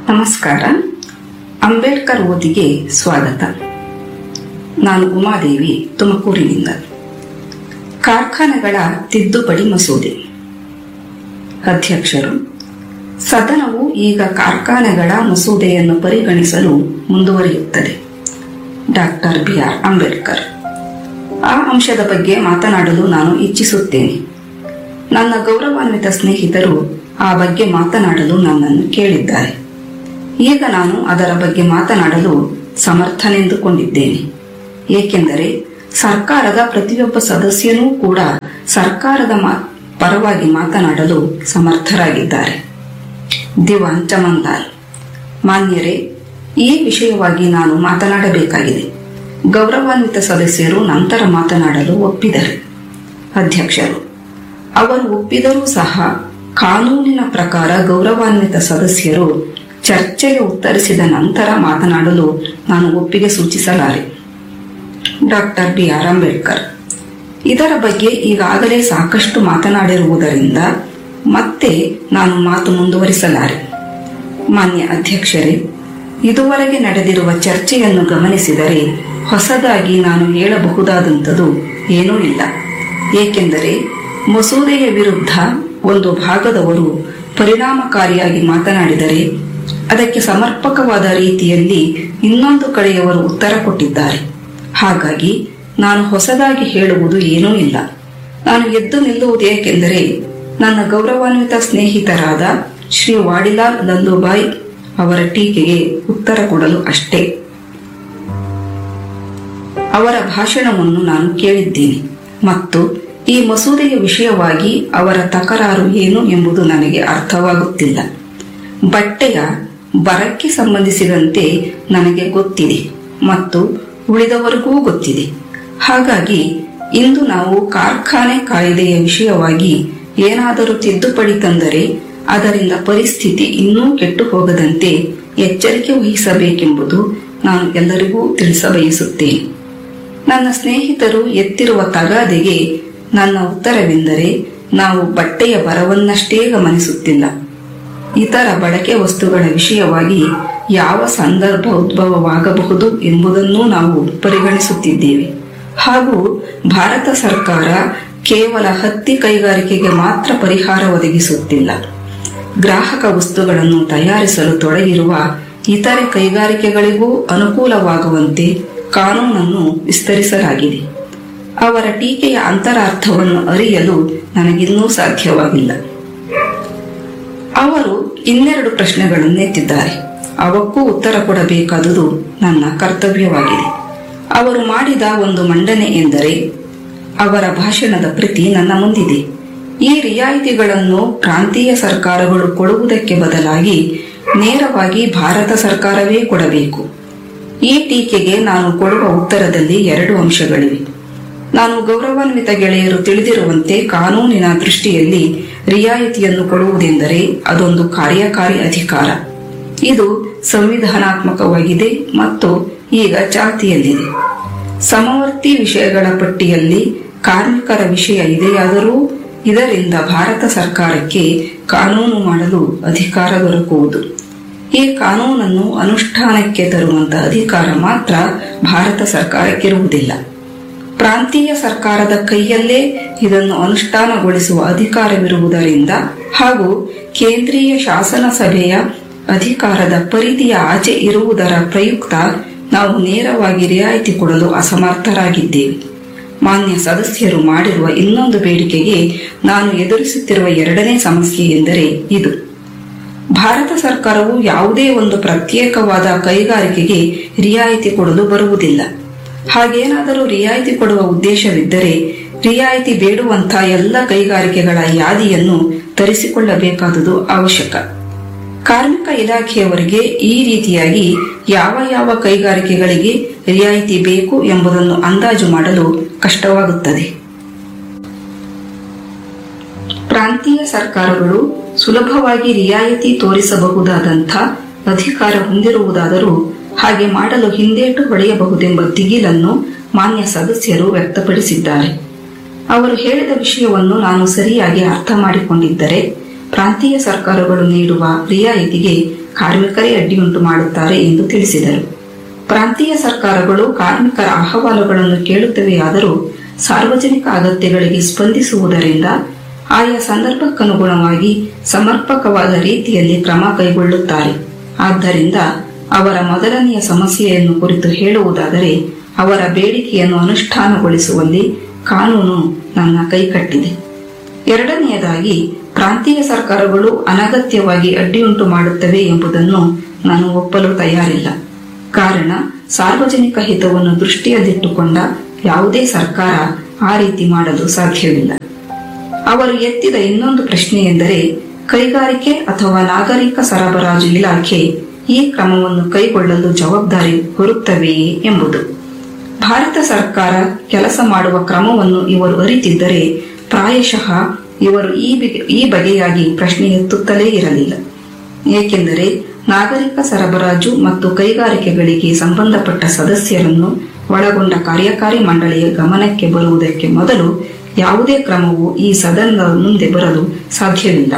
ನಮಸ್ಕಾರ ಅಂಬೇಡ್ಕರ್ ಓದಿಗೆ ಸ್ವಾಗತ ನಾನು ಉಮಾದೇವಿ ತುಮಕೂರಿನಿಂದ ಕಾರ್ಖಾನೆಗಳ ತಿದ್ದುಪಡಿ ಮಸೂದೆ ಅಧ್ಯಕ್ಷರು ಸದನವು ಈಗ ಕಾರ್ಖಾನೆಗಳ ಮಸೂದೆಯನ್ನು ಪರಿಗಣಿಸಲು ಮುಂದುವರಿಯುತ್ತದೆ ಡಾಕ್ಟರ್ ಬಿ ಆರ್ ಅಂಬೇಡ್ಕರ್ ಆ ಅಂಶದ ಬಗ್ಗೆ ಮಾತನಾಡಲು ನಾನು ಇಚ್ಛಿಸುತ್ತೇನೆ ನನ್ನ ಗೌರವಾನ್ವಿತ ಸ್ನೇಹಿತರು ಆ ಬಗ್ಗೆ ಮಾತನಾಡಲು ನನ್ನನ್ನು ಕೇಳಿದ್ದಾರೆ ಈಗ ನಾನು ಅದರ ಬಗ್ಗೆ ಮಾತನಾಡಲು ಸಮರ್ಥನೆಂದುಕೊಂಡಿದ್ದೇನೆ ಏಕೆಂದರೆ ಸರ್ಕಾರದ ಪ್ರತಿಯೊಬ್ಬ ಸದಸ್ಯನೂ ಕೂಡ ಸರ್ಕಾರದ ಮಾ- ಪರವಾಗಿ ಮಾತನಾಡಲು ಸಮರ್ಥರಾಗಿದ್ದಾರೆ ದಿವಾನ್ ಚಮನ್ಲಾಲ್ ಮಾನ್ಯರೇ ಈ ವಿಷಯವಾಗಿ ನಾನು ಮಾತನಾಡಬೇಕಾಗಿದೆ ಗೌರವಾನ್ವಿತ ಸದಸ್ಯರು ನಂತರ ಮಾತನಾಡಲು ಒಪ್ಪಿದರು ಅಧ್ಯಕ್ಷರು ಅವರು ಒಪ್ಪಿದರೂ ಸಹ ಕಾನೂನಿನ ಪ್ರಕಾರ ಗೌರವಾನ್ವಿತ ಸದಸ್ಯರು ಚರ್ಚೆಗೆ ಉತ್ತರಿಸಿದ ನಂತರ ಮಾತನಾಡಲು ನಾನು ಒಪ್ಪಿಗೆ ಸೂಚಿಸಲಾರೆ ಡಾಕ್ಟರ್ ಬಿ ಆರ್ ಅಂಬೇಡ್ಕರ್ ಇದರ ಬಗ್ಗೆ ಈಗಾಗಲೇ ಸಾಕಷ್ಟು ಮಾತನಾಡಿರುವುದರಿಂದ ಮತ್ತೆ ನಾನು ಮಾತು ಮುಂದುವರಿಸಲಾರೆ ಮಾನ್ಯ ಅಧ್ಯಕ್ಷರೇ ಇದುವರೆಗೆ ನಡೆದಿರುವ ಚರ್ಚೆಯನ್ನು ಗಮನಿಸಿದರೆ ಹೊಸದಾಗಿ ನಾನು ಹೇಳಬಹುದಾದಂಥದ್ದು ಏನೂ ಇಲ್ಲ ಏಕೆಂದರೆ ಮಸೂದೆಯ ವಿರುದ್ಧ ಒಂದು ಭಾಗದವರು ಪರಿಣಾಮಕಾರಿಯಾಗಿ ಮಾತನಾಡಿದರೆ ಅದಕ್ಕೆ ಸಮರ್ಪಕವಾದ ರೀತಿಯಲ್ಲಿ ಇನ್ನೊಂದು ಕಡೆಯವರು ಉತ್ತರ ಕೊಟ್ಟಿದ್ದಾರೆ ಹಾಗಾಗಿ ನಾನು ಹೊಸದಾಗಿ ಹೇಳುವುದು ಏನೂ ಇಲ್ಲ ನಾನು ಎದ್ದು ನಿಲ್ಲುವುದು ಏಕೆಂದರೆ ನನ್ನ ಗೌರವಾನ್ವಿತ ಸ್ನೇಹಿತರಾದ ಶ್ರೀ ವಾಡಿಲಾಲ್ ಲಲ್ಲುಬಾಯ್ ಅವರ ಟೀಕೆಗೆ ಉತ್ತರ ಕೊಡಲು ಅಷ್ಟೇ ಅವರ ಭಾಷಣವನ್ನು ನಾನು ಕೇಳಿದ್ದೇನೆ ಮತ್ತು ಈ ಮಸೂದೆಯ ವಿಷಯವಾಗಿ ಅವರ ತಕರಾರು ಏನು ಎಂಬುದು ನನಗೆ ಅರ್ಥವಾಗುತ್ತಿಲ್ಲ ಬಟ್ಟೆಯ ಬರಕ್ಕೆ ಸಂಬಂಧಿಸಿದಂತೆ ನನಗೆ ಗೊತ್ತಿದೆ ಮತ್ತು ಉಳಿದವರಿಗೂ ಗೊತ್ತಿದೆ ಹಾಗಾಗಿ ಇಂದು ನಾವು ಕಾರ್ಖಾನೆ ಕಾಯ್ದೆಯ ವಿಷಯವಾಗಿ ಏನಾದರೂ ತಿದ್ದುಪಡಿ ತಂದರೆ ಅದರಿಂದ ಪರಿಸ್ಥಿತಿ ಇನ್ನೂ ಕೆಟ್ಟು ಹೋಗದಂತೆ ಎಚ್ಚರಿಕೆ ವಹಿಸಬೇಕೆಂಬುದು ನಾನು ಎಲ್ಲರಿಗೂ ತಿಳಿಸಬಯಸುತ್ತೇನೆ ನನ್ನ ಸ್ನೇಹಿತರು ಎತ್ತಿರುವ ತಗಾದೆಗೆ ನನ್ನ ಉತ್ತರವೆಂದರೆ ನಾವು ಬಟ್ಟೆಯ ಬರವನ್ನಷ್ಟೇ ಗಮನಿಸುತ್ತಿಲ್ಲ ಇತರ ಬಳಕೆ ವಸ್ತುಗಳ ವಿಷಯವಾಗಿ ಯಾವ ಸಂದರ್ಭ ಉದ್ಭವವಾಗಬಹುದು ಎಂಬುದನ್ನೂ ನಾವು ಪರಿಗಣಿಸುತ್ತಿದ್ದೇವೆ ಹಾಗೂ ಭಾರತ ಸರ್ಕಾರ ಕೇವಲ ಹತ್ತಿ ಕೈಗಾರಿಕೆಗೆ ಮಾತ್ರ ಪರಿಹಾರ ಒದಗಿಸುತ್ತಿಲ್ಲ ಗ್ರಾಹಕ ವಸ್ತುಗಳನ್ನು ತಯಾರಿಸಲು ತೊಡಗಿರುವ ಇತರೆ ಕೈಗಾರಿಕೆಗಳಿಗೂ ಅನುಕೂಲವಾಗುವಂತೆ ಕಾನೂನನ್ನು ವಿಸ್ತರಿಸಲಾಗಿದೆ ಅವರ ಟೀಕೆಯ ಅಂತರಾರ್ಥವನ್ನು ಅರಿಯಲು ನನಗಿನ್ನೂ ಸಾಧ್ಯವಾಗಿಲ್ಲ ಅವರು ಇನ್ನೆರಡು ಪ್ರಶ್ನೆಗಳನ್ನು ಎತ್ತಿದ್ದಾರೆ ಅವಕ್ಕೂ ಉತ್ತರ ಕೊಡಬೇಕಾದುದು ನನ್ನ ಕರ್ತವ್ಯವಾಗಿದೆ ಅವರು ಮಾಡಿದ ಒಂದು ಮಂಡನೆ ಎಂದರೆ ಅವರ ಭಾಷಣದ ಪ್ರತಿ ನನ್ನ ಮುಂದಿದೆ ಈ ರಿಯಾಯಿತಿಗಳನ್ನು ಪ್ರಾಂತೀಯ ಸರ್ಕಾರಗಳು ಕೊಡುವುದಕ್ಕೆ ಬದಲಾಗಿ ನೇರವಾಗಿ ಭಾರತ ಸರ್ಕಾರವೇ ಕೊಡಬೇಕು ಈ ಟೀಕೆಗೆ ನಾನು ಕೊಡುವ ಉತ್ತರದಲ್ಲಿ ಎರಡು ಅಂಶಗಳಿವೆ ನಾನು ಗೌರವಾನ್ವಿತ ಗೆಳೆಯರು ತಿಳಿದಿರುವಂತೆ ಕಾನೂನಿನ ದೃಷ್ಟಿಯಲ್ಲಿ ರಿಯಾಯಿತಿಯನ್ನು ಕೊಡುವುದೆಂದರೆ ಅದೊಂದು ಕಾರ್ಯಕಾರಿ ಅಧಿಕಾರ ಇದು ಸಂವಿಧಾನಾತ್ಮಕವಾಗಿದೆ ಮತ್ತು ಈಗ ಚಾಲ್ತಿಯಲ್ಲಿದೆ ಸಮವರ್ತಿ ವಿಷಯಗಳ ಪಟ್ಟಿಯಲ್ಲಿ ಕಾರ್ಮಿಕರ ವಿಷಯ ಇದೆಯಾದರೂ ಇದರಿಂದ ಭಾರತ ಸರ್ಕಾರಕ್ಕೆ ಕಾನೂನು ಮಾಡಲು ಅಧಿಕಾರ ದೊರಕುವುದು ಈ ಕಾನೂನನ್ನು ಅನುಷ್ಠಾನಕ್ಕೆ ತರುವಂತಹ ಅಧಿಕಾರ ಮಾತ್ರ ಭಾರತ ಸರ್ಕಾರಕ್ಕಿರುವುದಿಲ್ಲ ಪ್ರಾಂತೀಯ ಸರ್ಕಾರದ ಕೈಯಲ್ಲೇ ಇದನ್ನು ಅನುಷ್ಠಾನಗೊಳಿಸುವ ಅಧಿಕಾರವಿರುವುದರಿಂದ ಹಾಗೂ ಕೇಂದ್ರೀಯ ಶಾಸನ ಸಭೆಯ ಅಧಿಕಾರದ ಪರಿಧಿಯ ಆಚೆ ಇರುವುದರ ಪ್ರಯುಕ್ತ ನಾವು ನೇರವಾಗಿ ರಿಯಾಯಿತಿ ಕೊಡಲು ಅಸಮರ್ಥರಾಗಿದ್ದೇವೆ ಮಾನ್ಯ ಸದಸ್ಯರು ಮಾಡಿರುವ ಇನ್ನೊಂದು ಬೇಡಿಕೆಗೆ ನಾನು ಎದುರಿಸುತ್ತಿರುವ ಎರಡನೇ ಸಮಸ್ಯೆ ಎಂದರೆ ಇದು ಭಾರತ ಸರ್ಕಾರವು ಯಾವುದೇ ಒಂದು ಪ್ರತ್ಯೇಕವಾದ ಕೈಗಾರಿಕೆಗೆ ರಿಯಾಯಿತಿ ಕೊಡಲು ಬರುವುದಿಲ್ಲ ಹಾಗೇನಾದರೂ ರಿಯಾಯಿತಿ ಕೊಡುವ ಉದ್ದೇಶವಿದ್ದರೆ ರಿಯಾಯಿತಿ ಬೇಡುವಂತಹ ಎಲ್ಲ ಕೈಗಾರಿಕೆಗಳ ಯಾದಿಯನ್ನು ತರಿಸಿಕೊಳ್ಳಬೇಕಾದುದು ಅವಶ್ಯಕ ಕಾರ್ಮಿಕ ಇಲಾಖೆಯವರಿಗೆ ಈ ರೀತಿಯಾಗಿ ಯಾವ ಯಾವ ಕೈಗಾರಿಕೆಗಳಿಗೆ ರಿಯಾಯಿತಿ ಬೇಕು ಎಂಬುದನ್ನು ಅಂದಾಜು ಮಾಡಲು ಕಷ್ಟವಾಗುತ್ತದೆ ಪ್ರಾಂತೀಯ ಸರ್ಕಾರಗಳು ಸುಲಭವಾಗಿ ರಿಯಾಯಿತಿ ತೋರಿಸಬಹುದಾದಂಥ ಅಧಿಕಾರ ಹೊಂದಿರುವುದಾದರೂ ಹಾಗೆ ಮಾಡಲು ಹಿಂದೇಟು ಹೊಡೆಯಬಹುದೆಂಬ ದಿಗಿಲನ್ನು ಮಾನ್ಯ ಸದಸ್ಯರು ವ್ಯಕ್ತಪಡಿಸಿದ್ದಾರೆ ಅವರು ಹೇಳಿದ ವಿಷಯವನ್ನು ನಾನು ಸರಿಯಾಗಿ ಅರ್ಥ ಮಾಡಿಕೊಂಡಿದ್ದರೆ ಪ್ರಾಂತೀಯ ಸರ್ಕಾರಗಳು ನೀಡುವ ರಿಯಾಯಿತಿಗೆ ಕಾರ್ಮಿಕರೇ ಅಡ್ಡಿಯುಂಟು ಮಾಡುತ್ತಾರೆ ಎಂದು ತಿಳಿಸಿದರು ಪ್ರಾಂತೀಯ ಸರ್ಕಾರಗಳು ಕಾರ್ಮಿಕರ ಅಹವಾಲುಗಳನ್ನು ಕೇಳುತ್ತವೆಯಾದರೂ ಸಾರ್ವಜನಿಕ ಅಗತ್ಯಗಳಿಗೆ ಸ್ಪಂದಿಸುವುದರಿಂದ ಆಯಾ ಸಂದರ್ಭಕ್ಕನುಗುಣವಾಗಿ ಸಮರ್ಪಕವಾದ ರೀತಿಯಲ್ಲಿ ಕ್ರಮ ಕೈಗೊಳ್ಳುತ್ತಾರೆ ಆದ್ದರಿಂದ ಅವರ ಮೊದಲನೆಯ ಸಮಸ್ಯೆಯನ್ನು ಕುರಿತು ಹೇಳುವುದಾದರೆ ಅವರ ಬೇಡಿಕೆಯನ್ನು ಅನುಷ್ಠಾನಗೊಳಿಸುವಲ್ಲಿ ಕಾನೂನು ನನ್ನ ಕೈಕಟ್ಟಿದೆ ಎರಡನೆಯದಾಗಿ ಪ್ರಾಂತೀಯ ಸರ್ಕಾರಗಳು ಅನಗತ್ಯವಾಗಿ ಅಡ್ಡಿಯುಂಟು ಮಾಡುತ್ತವೆ ಎಂಬುದನ್ನು ನಾನು ಒಪ್ಪಲು ತಯಾರಿಲ್ಲ ಕಾರಣ ಸಾರ್ವಜನಿಕ ಹಿತವನ್ನು ದೃಷ್ಟಿಯಲ್ಲಿಟ್ಟುಕೊಂಡ ಯಾವುದೇ ಸರ್ಕಾರ ಆ ರೀತಿ ಮಾಡಲು ಸಾಧ್ಯವಿಲ್ಲ ಅವರು ಎತ್ತಿದ ಇನ್ನೊಂದು ಪ್ರಶ್ನೆ ಎಂದರೆ ಕೈಗಾರಿಕೆ ಅಥವಾ ನಾಗರಿಕ ಸರಬರಾಜು ಇಲಾಖೆ ಈ ಕ್ರಮವನ್ನು ಕೈಗೊಳ್ಳಲು ಜವಾಬ್ದಾರಿ ಹೊರುತ್ತವೆಯೇ ಎಂಬುದು ಭಾರತ ಸರ್ಕಾರ ಕೆಲಸ ಮಾಡುವ ಕ್ರಮವನ್ನು ಇವರು ಅರಿತಿದ್ದರೆ ಪ್ರಾಯಶಃ ಇವರು ಈ ಬಗೆ- ಈ ಬಗೆಯಾಗಿ ಪ್ರಶ್ನೆ ಎತ್ತುತ್ತಲೇ ಇರಲಿಲ್ಲ ಏಕೆಂದರೆ ನಾಗರಿಕ ಸರಬರಾಜು ಮತ್ತು ಕೈಗಾರಿಕೆಗಳಿಗೆ ಸಂಬಂಧಪಟ್ಟ ಸದಸ್ಯರನ್ನು ಒಳಗೊಂಡ ಕಾರ್ಯಕಾರಿ ಮಂಡಳಿಯ ಗಮನಕ್ಕೆ ಬರುವುದಕ್ಕೆ ಮೊದಲು ಯಾವುದೇ ಕ್ರಮವು ಈ ಸದನದ ಮುಂದೆ ಬರಲು ಸಾಧ್ಯವಿಲ್ಲ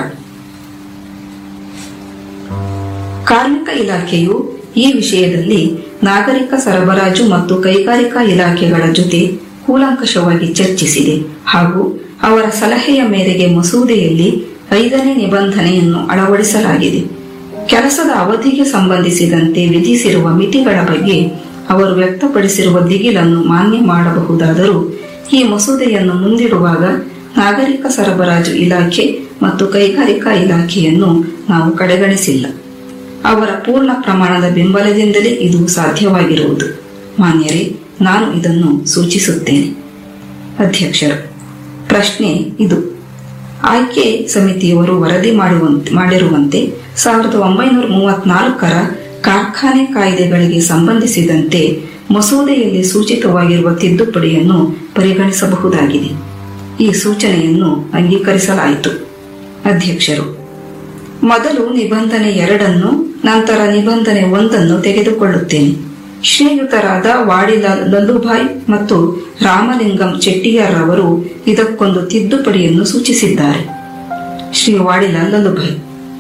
ಕಾರ್ಮಿಕ ಇಲಾಖೆಯು ಈ ವಿಷಯದಲ್ಲಿ ನಾಗರಿಕ ಸರಬರಾಜು ಮತ್ತು ಕೈಗಾರಿಕಾ ಇಲಾಖೆಗಳ ಜೊತೆ ಕೂಲಂಕಷವಾಗಿ ಚರ್ಚಿಸಿದೆ ಹಾಗೂ ಅವರ ಸಲಹೆಯ ಮೇರೆಗೆ ಮಸೂದೆಯಲ್ಲಿ ಐದನೇ ನಿಬಂಧನೆಯನ್ನು ಅಳವಡಿಸಲಾಗಿದೆ ಕೆಲಸದ ಅವಧಿಗೆ ಸಂಬಂಧಿಸಿದಂತೆ ವಿಧಿಸಿರುವ ಮಿತಿಗಳ ಬಗ್ಗೆ ಅವರು ವ್ಯಕ್ತಪಡಿಸಿರುವ ದಿಗಿಲನ್ನು ಮಾನ್ಯ ಮಾಡಬಹುದಾದರೂ ಈ ಮಸೂದೆಯನ್ನು ಮುಂದಿಡುವಾಗ ನಾಗರಿಕ ಸರಬರಾಜು ಇಲಾಖೆ ಮತ್ತು ಕೈಗಾರಿಕಾ ಇಲಾಖೆಯನ್ನು ನಾವು ಕಡೆಗಣಿಸಿಲ್ಲ ಅವರ ಪೂರ್ಣ ಪ್ರಮಾಣದ ಬೆಂಬಲದಿಂದಲೇ ಇದು ಸಾಧ್ಯವಾಗಿರುವುದು ಮಾನ್ಯರೇ ನಾನು ಇದನ್ನು ಸೂಚಿಸುತ್ತೇನೆ ಅಧ್ಯಕ್ಷರು ಪ್ರಶ್ನೆ ಇದು ಆಯ್ಕೆ ಸಮಿತಿಯವರು ವರದಿ ಮಾಡುವಂತೆ ಮಾಡಿರುವಂತೆ ಸಾವಿರದ ಒಂಬೈನೂರ ಮೂವತ್ನಾಲ್ಕರ ಕಾರ್ಖಾನೆ ಕಾಯ್ದೆಗಳಿಗೆ ಸಂಬಂಧಿಸಿದಂತೆ ಮಸೂದೆಯಲ್ಲಿ ಸೂಚಿತವಾಗಿರುವ ತಿದ್ದುಪಡಿಯನ್ನು ಪರಿಗಣಿಸಬಹುದಾಗಿದೆ ಈ ಸೂಚನೆಯನ್ನು ಅಂಗೀಕರಿಸಲಾಯಿತು ಅಧ್ಯಕ್ಷರು ಮೊದಲು ನಿಬಂಧನೆ ಎರಡನ್ನು ನಂತರ ನಿಬಂಧನೆ ಒಂದನ್ನು ತೆಗೆದುಕೊಳ್ಳುತ್ತೇನೆ ಶ್ರೀಯುತರಾದ ವಾಡಿಲಾಲ್ ಲಲ್ಲುಭಾಯ್ ಮತ್ತು ರಾಮಲಿಂಗಂ ಚೆಟ್ಟಿಯಾರ್ ಅವರು ಇದಕ್ಕೊಂದು ತಿದ್ದುಪಡಿಯನ್ನು ಸೂಚಿಸಿದ್ದಾರೆ ಶ್ರೀ ವಾಡಿಲಾಲ್ ಲಲ್ಲುಭಾಯ್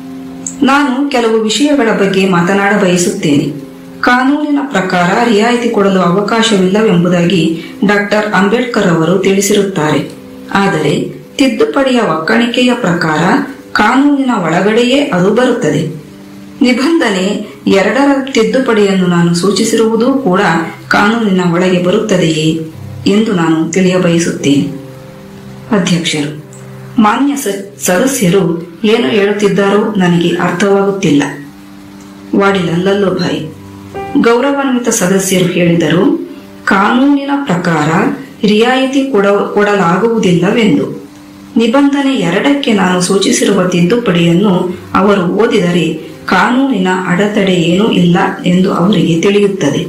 ನಾನು ಕೆಲವು ವಿಷಯಗಳ ಬಗ್ಗೆ ಮಾತನಾಡ ಬಯಸುತ್ತೇನೆ ಕಾನೂನಿನ ಪ್ರಕಾರ ರಿಯಾಯಿತಿ ಕೊಡಲು ಅವಕಾಶವಿಲ್ಲವೆಂಬುದಾಗಿ ಡಾಕ್ಟರ್ ಅಂಬೇಡ್ಕರ್ ಅವರು ತಿಳಿಸಿರುತ್ತಾರೆ ಆದರೆ ತಿದ್ದುಪಡಿಯ ಒಕ್ಕಣಿಕೆಯ ಪ್ರಕಾರ ಕಾನೂನಿನ ಒಳಗಡೆಯೇ ಅದು ಬರುತ್ತದೆ ನಿಬಂಧನೆ ಎರಡರ ತಿದ್ದುಪಡಿಯನ್ನು ನಾನು ಸೂಚಿಸಿರುವುದೂ ಕೂಡ ಕಾನೂನಿನ ಒಳಗೆ ಬರುತ್ತದೆಯೇ ಎಂದು ನಾನು ತಿಳಿಯಬಯಸುತ್ತೇನೆ ಅಧ್ಯಕ್ಷರು ಮಾನ್ಯ ಸ- ಸದಸ್ಯರು ಏನು ಹೇಳುತ್ತಿದ್ದಾರೋ ನನಗೆ ಅರ್ಥವಾಗುತ್ತಿಲ್ಲ ವಾಡಿಲಲ್ಲಲ್ಲೋ ಭಾಯ್ ಗೌರವಾನ್ವಿತ ಸದಸ್ಯರು ಹೇಳಿದರು ಕಾನೂನಿನ ಪ್ರಕಾರ ರಿಯಾಯಿತಿ ಕೊಡ ಕೊಡಲಾಗುವುದಿಲ್ಲವೆಂದು ನಿಬಂಧನೆ ಎರಡಕ್ಕೆ ನಾನು ಸೂಚಿಸಿರುವ ತಿದ್ದುಪಡಿಯನ್ನು ಅವರು ಓದಿದರೆ ಕಾನೂನಿನ ಅಡೆತಡೆ ಏನೂ ಇಲ್ಲ ಎಂದು ಅವರಿಗೆ ತಿಳಿಯುತ್ತದೆ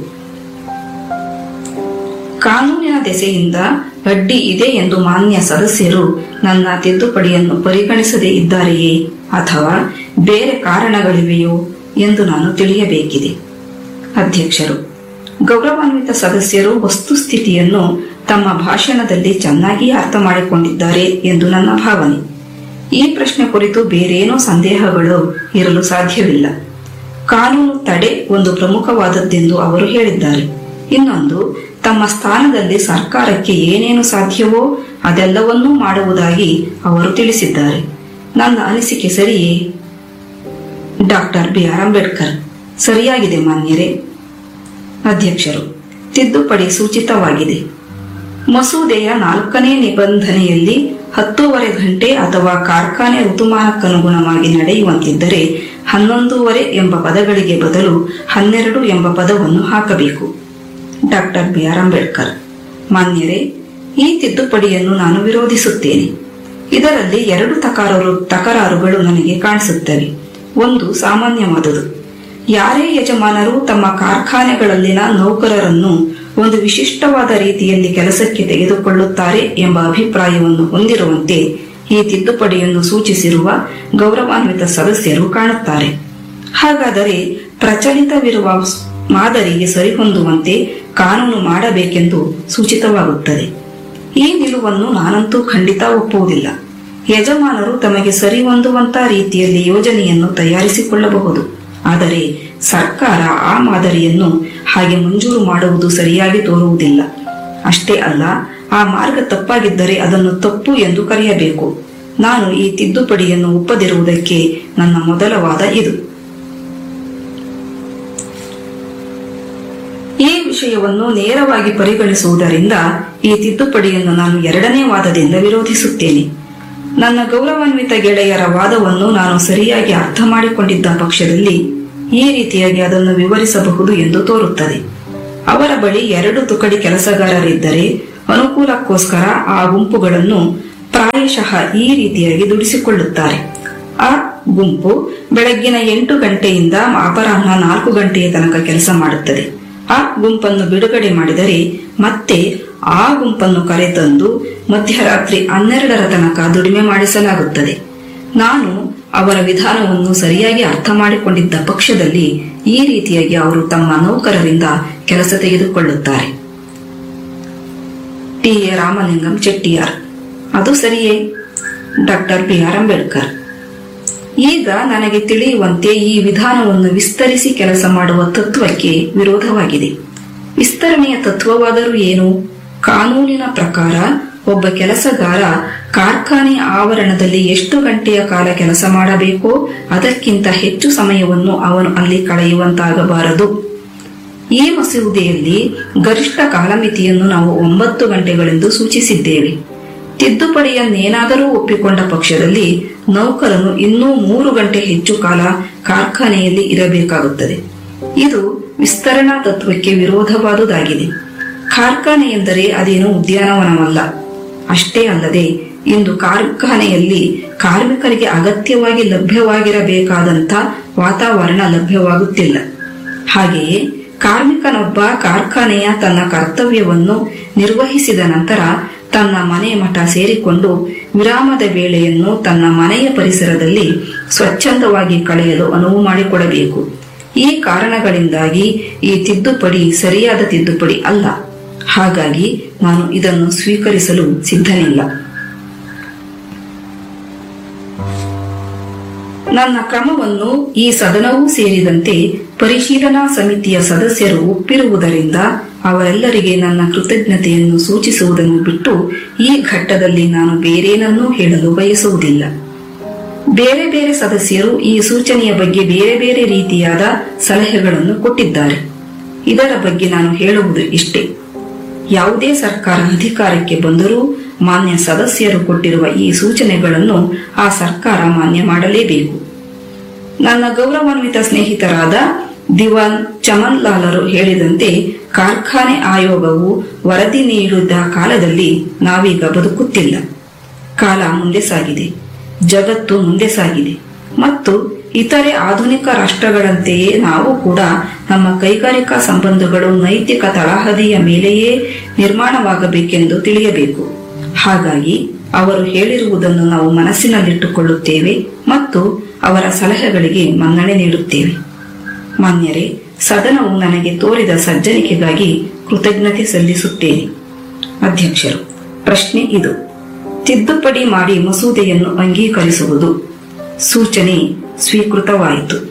ಕಾನೂನಿನ ದೆಸೆಯಿಂದ ಅಡ್ಡಿ ಇದೆ ಎಂದು ಮಾನ್ಯ ಸದಸ್ಯರು ನನ್ನ ತಿದ್ದುಪಡಿಯನ್ನು ಪರಿಗಣಿಸದೇ ಇದ್ದಾರೆಯೇ ಅಥವಾ ಬೇರೆ ಕಾರಣಗಳಿವೆಯೋ ಎಂದು ನಾನು ತಿಳಿಯಬೇಕಿದೆ ಅಧ್ಯಕ್ಷರು ಗೌರವಾನ್ವಿತ ಸದಸ್ಯರು ವಸ್ತುಸ್ಥಿತಿಯನ್ನು ತಮ್ಮ ಭಾಷಣದಲ್ಲಿ ಚೆನ್ನಾಗಿ ಅರ್ಥ ಮಾಡಿಕೊಂಡಿದ್ದಾರೆ ಎಂದು ನನ್ನ ಭಾವನೆ ಈ ಪ್ರಶ್ನೆ ಕುರಿತು ಬೇರೇನೋ ಸಂದೇಹಗಳು ಇರಲು ಸಾಧ್ಯವಿಲ್ಲ ಕಾನೂನು ತಡೆ ಒಂದು ಪ್ರಮುಖವಾದದ್ದೆಂದು ಅವರು ಹೇಳಿದ್ದಾರೆ ಇನ್ನೊಂದು ತಮ್ಮ ಸ್ಥಾನದಲ್ಲಿ ಸರ್ಕಾರಕ್ಕೆ ಏನೇನು ಸಾಧ್ಯವೋ ಅದೆಲ್ಲವನ್ನೂ ಮಾಡುವುದಾಗಿ ಅವರು ತಿಳಿಸಿದ್ದಾರೆ ನನ್ನ ಅನಿಸಿಕೆ ಸರಿಯೇ ಡಾಕ್ಟರ್ ಬಿ ಆರ್ ಅಂಬೇಡ್ಕರ್ ಸರಿಯಾಗಿದೆ ಮಾನ್ಯರೇ ಅಧ್ಯಕ್ಷರು ತಿದ್ದುಪಡಿ ಸೂಚಿತವಾಗಿದೆ ಮಸೂದೆಯ ನಾಲ್ಕನೇ ನಿಬಂಧನೆಯಲ್ಲಿ ಹತ್ತೂವರೆ ಗಂಟೆ ಅಥವಾ ಕಾರ್ಖಾನೆ ಋತುಮಾನಕ್ಕನುಗುಣವಾಗಿ ನಡೆಯುವಂತಿದ್ದರೆ ಹನ್ನೊಂದೂವರೆ ಎಂಬ ಪದಗಳಿಗೆ ಬದಲು ಹನ್ನೆರಡು ಎಂಬ ಪದವನ್ನು ಹಾಕಬೇಕು ಡಾಕ್ಟರ್ ಬಿ ಆರ್ ಅಂಬೇಡ್ಕರ್ ಮಾನ್ಯರೇ ಈ ತಿದ್ದುಪಡಿಯನ್ನು ನಾನು ವಿರೋಧಿಸುತ್ತೇನೆ ಇದರಲ್ಲಿ ಎರಡು ತಕರಾರು ತಕರಾರುಗಳು ನನಗೆ ಕಾಣಿಸುತ್ತವೆ ಒಂದು ಸಾಮಾನ್ಯವಾದುದು ಯಾರೇ ಯಜಮಾನರು ತಮ್ಮ ಕಾರ್ಖಾನೆಗಳಲ್ಲಿನ ನೌಕರರನ್ನು ಒಂದು ವಿಶಿಷ್ಟವಾದ ರೀತಿಯಲ್ಲಿ ಕೆಲಸಕ್ಕೆ ತೆಗೆದುಕೊಳ್ಳುತ್ತಾರೆ ಎಂಬ ಅಭಿಪ್ರಾಯವನ್ನು ಹೊಂದಿರುವಂತೆ ಈ ತಿದ್ದುಪಡಿಯನ್ನು ಸೂಚಿಸಿರುವ ಗೌರವಾನ್ವಿತ ಸದಸ್ಯರು ಕಾಣುತ್ತಾರೆ ಹಾಗಾದರೆ ಪ್ರಚಲಿತವಿರುವ ಮಾದರಿಗೆ ಸರಿಹೊಂದುವಂತೆ ಕಾನೂನು ಮಾಡಬೇಕೆಂದು ಸೂಚಿತವಾಗುತ್ತದೆ ಈ ನಿಲುವನ್ನು ನಾನಂತೂ ಖಂಡಿತ ಒಪ್ಪುವುದಿಲ್ಲ ಯಜಮಾನರು ತಮಗೆ ಸರಿಹೊಂದುವಂತ ರೀತಿಯಲ್ಲಿ ಯೋಜನೆಯನ್ನು ತಯಾರಿಸಿಕೊಳ್ಳಬಹುದು ಆದರೆ ಸರ್ಕಾರ ಆ ಮಾದರಿಯನ್ನು ಹಾಗೆ ಮಂಜೂರು ಮಾಡುವುದು ಸರಿಯಾಗಿ ತೋರುವುದಿಲ್ಲ ಅಷ್ಟೇ ಅಲ್ಲ ಆ ಮಾರ್ಗ ತಪ್ಪಾಗಿದ್ದರೆ ಅದನ್ನು ತಪ್ಪು ಎಂದು ಕರೆಯಬೇಕು ನಾನು ಈ ತಿದ್ದುಪಡಿಯನ್ನು ಒಪ್ಪದಿರುವುದಕ್ಕೆ ನನ್ನ ಮೊದಲ ವಾದ ಇದು ಈ ವಿಷಯವನ್ನು ನೇರವಾಗಿ ಪರಿಗಣಿಸುವುದರಿಂದ ಈ ತಿದ್ದುಪಡಿಯನ್ನು ನಾನು ಎರಡನೇ ವಾದದಿಂದ ವಿರೋಧಿಸುತ್ತೇನೆ ನನ್ನ ಗೌರವಾನ್ವಿತ ಗೆಳೆಯರ ವಾದವನ್ನು ನಾನು ಸರಿಯಾಗಿ ಅರ್ಥ ಮಾಡಿಕೊಂಡಿದ್ದ ಪಕ್ಷದಲ್ಲಿ ಈ ರೀತಿಯಾಗಿ ಅದನ್ನು ವಿವರಿಸಬಹುದು ಎಂದು ತೋರುತ್ತದೆ ಅವರ ಬಳಿ ಎರಡು ತುಕಡಿ ಕೆಲಸಗಾರರಿದ್ದರೆ ಅನುಕೂಲಕ್ಕೋಸ್ಕರ ಆ ಗುಂಪುಗಳನ್ನು ಪ್ರಾಯಶಃ ಈ ರೀತಿಯಾಗಿ ದುಡಿಸಿಕೊಳ್ಳುತ್ತಾರೆ ಆ ಗುಂಪು ಬೆಳಗ್ಗಿನ ಎಂಟು ಗಂಟೆಯಿಂದ ಅಪರಾಹ್ನ ನಾಲ್ಕು ಗಂಟೆಯ ತನಕ ಕೆಲಸ ಮಾಡುತ್ತದೆ ಆ ಗುಂಪನ್ನು ಬಿಡುಗಡೆ ಮಾಡಿದರೆ ಮತ್ತೆ ಆ ಗುಂಪನ್ನು ಕರೆತಂದು ಮಧ್ಯರಾತ್ರಿ ಹನ್ನೆರಡರ ತನಕ ದುಡಿಮೆ ಮಾಡಿಸಲಾಗುತ್ತದೆ ನಾನು ಅವರ ವಿಧಾನವನ್ನು ಸರಿಯಾಗಿ ಅರ್ಥ ಮಾಡಿಕೊಂಡಿದ್ದ ಪಕ್ಷದಲ್ಲಿ ಈ ರೀತಿಯಾಗಿ ಅವರು ತಮ್ಮ ನೌಕರರಿಂದ ಕೆಲಸ ತೆಗೆದುಕೊಳ್ಳುತ್ತಾರೆ ಟಿ ಎ ರಾಮಲಿಂಗಂ ಚೆಟ್ಟಿಯಾರ್ ಅದು ಸರಿಯೇ ಡಾಕ್ಟರ್ ಬಿ ಆರ್ ಅಂಬೇಡ್ಕರ್ ಈಗ ನನಗೆ ತಿಳಿಯುವಂತೆ ಈ ವಿಧಾನವನ್ನು ವಿಸ್ತರಿಸಿ ಕೆಲಸ ಮಾಡುವ ತತ್ವಕ್ಕೆ ವಿರೋಧವಾಗಿದೆ ವಿಸ್ತರಣೆಯ ತತ್ವವಾದರೂ ಏನು ಕಾನೂನಿನ ಪ್ರಕಾರ ಒಬ್ಬ ಕೆಲಸಗಾರ ಕಾರ್ಖಾನೆ ಆವರಣದಲ್ಲಿ ಎಷ್ಟು ಗಂಟೆಯ ಕಾಲ ಕೆಲಸ ಮಾಡಬೇಕೋ ಅದಕ್ಕಿಂತ ಹೆಚ್ಚು ಸಮಯವನ್ನು ಅವನು ಅಲ್ಲಿ ಕಳೆಯುವಂತಾಗಬಾರದು ಈ ಮಸೂದೆಯಲ್ಲಿ ಗರಿಷ್ಠ ಕಾಲಮಿತಿಯನ್ನು ನಾವು ಒಂಬತ್ತು ಗಂಟೆಗಳೆಂದು ಸೂಚಿಸಿದ್ದೇವೆ ತಿದ್ದುಪಡಿಯನ್ನೇನಾದರೂ ಒಪ್ಪಿಕೊಂಡ ಪಕ್ಷದಲ್ಲಿ ನೌಕರನು ಇನ್ನೂ ಮೂರು ಗಂಟೆ ಹೆಚ್ಚು ಕಾಲ ಕಾರ್ಖಾನೆಯಲ್ಲಿ ಇರಬೇಕಾಗುತ್ತದೆ ಇದು ವಿಸ್ತರಣಾ ತತ್ವಕ್ಕೆ ವಿರೋಧವಾದುದಾಗಿದೆ ಕಾರ್ಖಾನೆ ಎಂದರೆ ಅದೇನು ಉದ್ಯಾನವನವಲ್ಲ ಅಷ್ಟೇ ಅಲ್ಲದೆ ಇಂದು ಕಾರ್ಖಾನೆಯಲ್ಲಿ ಕಾರ್ಮಿಕರಿಗೆ ಅಗತ್ಯವಾಗಿ ಲಭ್ಯವಾಗಿರಬೇಕಾದಂಥ ವಾತಾವರಣ ಲಭ್ಯವಾಗುತ್ತಿಲ್ಲ ಹಾಗೆಯೇ ಕಾರ್ಮಿಕನೊಬ್ಬ ಕಾರ್ಖಾನೆಯ ತನ್ನ ಕರ್ತವ್ಯವನ್ನು ನಿರ್ವಹಿಸಿದ ನಂತರ ತನ್ನ ಮನೆ ಮಠ ಸೇರಿಕೊಂಡು ವಿರಾಮದ ವೇಳೆಯನ್ನು ತನ್ನ ಮನೆಯ ಪರಿಸರದಲ್ಲಿ ಸ್ವಚ್ಛಂದವಾಗಿ ಕಳೆಯಲು ಅನುವು ಮಾಡಿಕೊಡಬೇಕು ಈ ಕಾರಣಗಳಿಂದಾಗಿ ಈ ತಿದ್ದುಪಡಿ ಸರಿಯಾದ ತಿದ್ದುಪಡಿ ಅಲ್ಲ ಹಾಗಾಗಿ ನಾನು ಇದನ್ನು ಸ್ವೀಕರಿಸಲು ಸಿದ್ಧನಿಲ್ಲ ನನ್ನ ಕ್ರಮವನ್ನು ಈ ಸದನವೂ ಸೇರಿದಂತೆ ಪರಿಶೀಲನಾ ಸಮಿತಿಯ ಸದಸ್ಯರು ಒಪ್ಪಿರುವುದರಿಂದ ಅವರೆಲ್ಲರಿಗೆ ನನ್ನ ಕೃತಜ್ಞತೆಯನ್ನು ಸೂಚಿಸುವುದನ್ನು ಬಿಟ್ಟು ಈ ಘಟ್ಟದಲ್ಲಿ ನಾನು ಬೇರೇನನ್ನೂ ಹೇಳಲು ಬಯಸುವುದಿಲ್ಲ ಬೇರೆ ಬೇರೆ ಸದಸ್ಯರು ಈ ಸೂಚನೆಯ ಬಗ್ಗೆ ಬೇರೆ ಬೇರೆ ರೀತಿಯಾದ ಸಲಹೆಗಳನ್ನು ಕೊಟ್ಟಿದ್ದಾರೆ ಇದರ ಬಗ್ಗೆ ನಾನು ಹೇಳುವುದು ಇಷ್ಟೇ ಯಾವುದೇ ಸರ್ಕಾರ ಅಧಿಕಾರಕ್ಕೆ ಬಂದರೂ ಮಾನ್ಯ ಸದಸ್ಯರು ಕೊಟ್ಟಿರುವ ಈ ಸೂಚನೆಗಳನ್ನು ಆ ಸರ್ಕಾರ ಮಾನ್ಯ ಮಾಡಲೇಬೇಕು ನನ್ನ ಗೌರವಾನ್ವಿತ ಸ್ನೇಹಿತರಾದ ದಿವಾನ್ ಚಮನ್ ಲಾಲರು ಹೇಳಿದಂತೆ ಕಾರ್ಖಾನೆ ಆಯೋಗವು ವರದಿ ನೀಡಿದ ಕಾಲದಲ್ಲಿ ನಾವೀಗ ಬದುಕುತ್ತಿಲ್ಲ ಕಾಲ ಮುಂದೆ ಸಾಗಿದೆ ಜಗತ್ತು ಮುಂದೆ ಸಾಗಿದೆ ಮತ್ತು ಇತರೆ ಆಧುನಿಕ ರಾಷ್ಟ್ರಗಳಂತೆಯೇ ನಾವು ಕೂಡ ನಮ್ಮ ಕೈಗಾರಿಕಾ ಸಂಬಂಧಗಳು ನೈತಿಕ ತಳಹದಿಯ ಮೇಲೆಯೇ ನಿರ್ಮಾಣವಾಗಬೇಕೆಂದು ತಿಳಿಯಬೇಕು ಹಾಗಾಗಿ ಅವರು ಹೇಳಿರುವುದನ್ನು ನಾವು ಮನಸ್ಸಿನಲ್ಲಿಟ್ಟುಕೊಳ್ಳುತ್ತೇವೆ ಮತ್ತು ಅವರ ಸಲಹೆಗಳಿಗೆ ಮನ್ನಣೆ ನೀಡುತ್ತೇವೆ ಮಾನ್ಯರೇ ಸದನವು ನನಗೆ ತೋರಿದ ಸಜ್ಜನಿಕೆಗಾಗಿ ಕೃತಜ್ಞತೆ ಸಲ್ಲಿಸುತ್ತೇನೆ ಅಧ್ಯಕ್ಷರು ಪ್ರಶ್ನೆ ಇದು ತಿದ್ದುಪಡಿ ಮಾಡಿ ಮಸೂದೆಯನ್ನು ಅಂಗೀಕರಿಸುವುದು ಸೂಚನೆ ಸ್ವೀಕೃತವಾಯಿತು